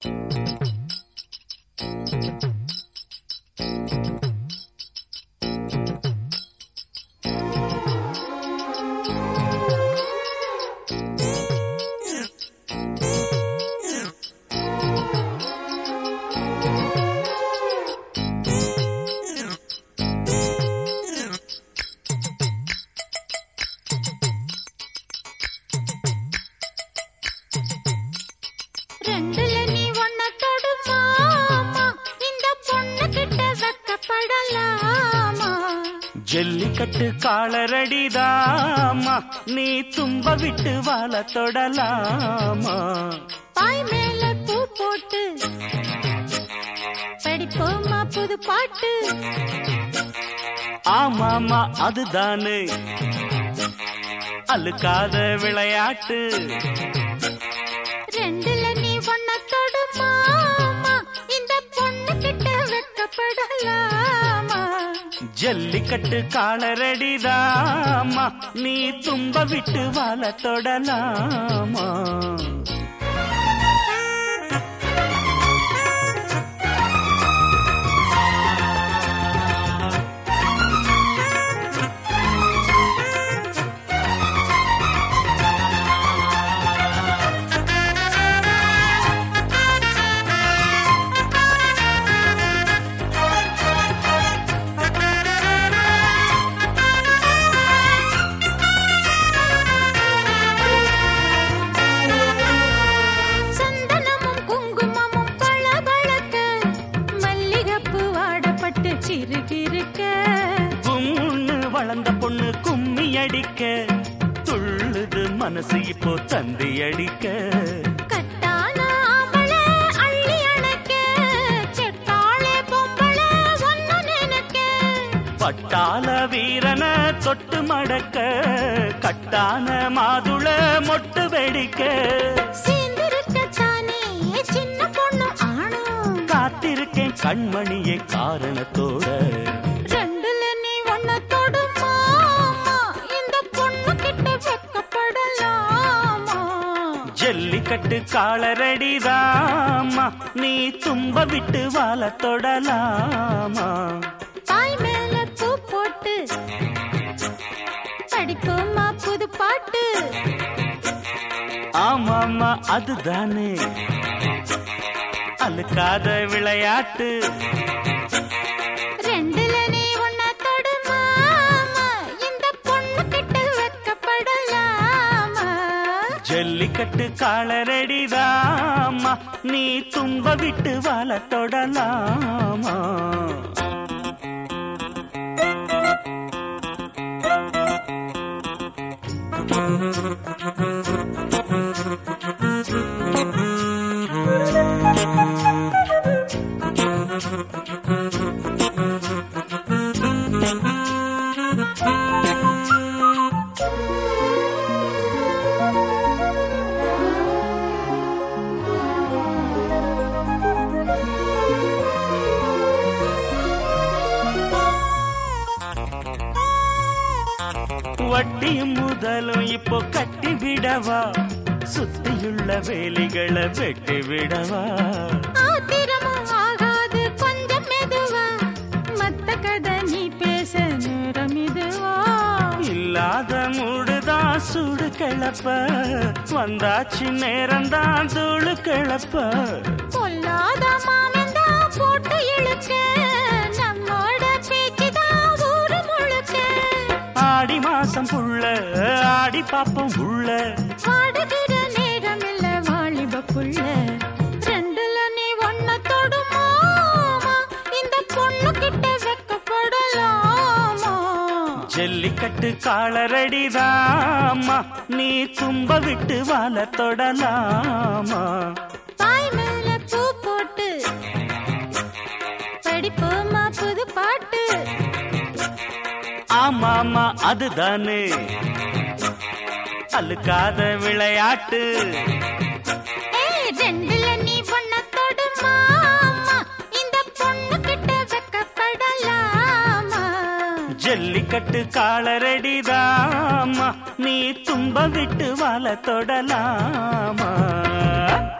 ரெண்டுல நீ ஒன்ன தொடுமா இந்த பொண்ணு கிட்ட வெக்கப்படலாமா ஜல்லிக்கட்டு காலரடிதாமா நீ தும்ப விட்டு வாழ தொடலாமா பாய் மேல பூ போட்டு படிப்போமா புது பாட்டு ஆமாமா அதுதானே அழுக்காத விளையாட்டு ரெண்டுல நீ ஒன்ன தொடுமா இந்த பொண்ணு கிட்ட வெக்கப்படலாமா ஜல்லிக்கட்டு காலரடிதாமா நீ தும்ப விட்டு வாழ தொடலாமா சந்தனமும் குங்குமமும் பளபளக்க மல்லிகப்பு வாடப்பட்டு சிறுகிருக்க கும்முன்னு வளர்ந்த பொண்ணு கும்மி அடிக்க துள்ளுது மனசு இப்போ தந்தி அடிக்க கட்டான ஆம்பளை அள்ளி அணைக்க செட்டாளே பொம்பளை ஒன்னு நினைக்க பட்டாள வீரன தொட்டு மடக்க கட்டான மாதுள மொட்டு வெடிக்க சேர்ந்திருக்கத்தானே சின்ன பொண்ணு ஆணும் காத்திருக்கேன் கண்மணியே காரணத்தோட ரெண்டுல நீ ஒன்ன தொடுமா இந்த பொண்ணு கிட்ட வெக்கப்படலாமா ஜல்லிக்கட்டு காலரடிதாமா நீ தும்ப விட்டு வாழ தொடலாமா தாய் மேல பூ போட்டு படிப்போமா புது பாட்டு ஆமாமா அதுதானே அழுக்காத விளையாட்டு ரெண்டுல நீ ஒன்ன தொடுமா இந்த பொண்ணு கிட்ட வெக்கப்படலாமா ஜல்லிக்கட்டு காலரடிதாமா நீ தும்ப விட்டு வாழ தொடலாமா வட்டியும் முதலும் இப்போ கட்டி விடவா சுத்தியுள்ள வேலிகளை வெட்டி விடவா ஆத்திரமும் ஆகாது கொஞ்சம் மெதுவா மத்த கதை நீ பேச நேரம் இதுவா இல்லாத மூடுதான் சூடு கிளப்ப வந்தாச்சு நேரம்தான் தூளு கிளப்ப பொல்லாத மாமன் தான் போட்டு இழுக்க நம்மோட பேச்சு தான் ஊரு முழுக்க ஆடி மாசம் புள்ள ஆடி பாப்பம் உள்ள வாடுகிற நேரம் இல்ல வாலிப புள்ள ரெண்டுல நீ ஒன்ன தொடுமா இந்த பொண்ணு கிட்ட வெக்கப்படலாமா ஜல்லிக்கட்டு காலரடிதாமா நீ தும்ப விட்டு வாழ தொடலாமா தாய் மேல பூ போட்டு படிப்போமா புது பாட்டு ஆமாமா அதுதானே அழுக்காத விளையாட்டு ஏய், ரெண்டுல நீ ஒன்ன தொடுமா இந்த பொண்ணு கிட்ட வெக்கப்படலாமா ஜல்லிக்கட்டு காலரடிதாமா நீ தும்ப விட்டு வாழ தொடலாமா